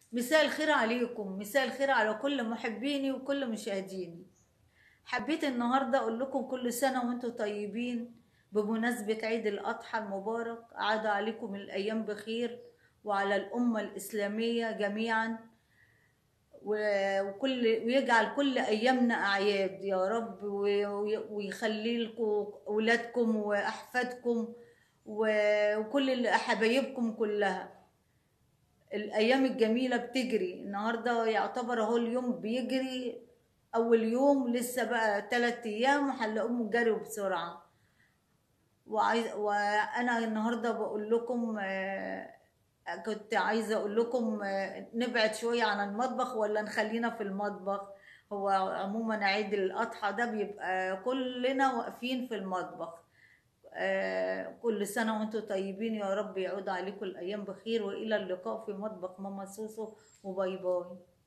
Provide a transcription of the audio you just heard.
مساء الخير عليكم مساء الخير على كل محبيني وكل مشاهديني حبيت النهاردة أقول لكم كل سنة وانتم طيبين بمناسبة عيد الأضحى المبارك عاد عليكم الأيام بخير وعلى الأمة الإسلامية جميعا و- وكل ويجعل كل أيامنا أعياد يا رب وي- وي- ويخلي لكم أولادكم وأحفادكم و- وكل حبايبكم كلها الايام الجميله بتجري النهارده يعتبر اهو اليوم بيجري اول يوم لسه بقى تلات ايام وهنلاقوهم جروا بسرعه وعايز وانا النهارده بقول لكم آه، كنت عايزه اقول لكم آه، نبعد شويه عن المطبخ ولا نخلينا في المطبخ هو عموما عيد الاضحى ده بيبقى كلنا واقفين في المطبخ آه، كل سنة وانتم طيبين يا رب يعود عليكم الأيام بخير وإلى اللقاء في مطبخ ماما سوسو وباي باي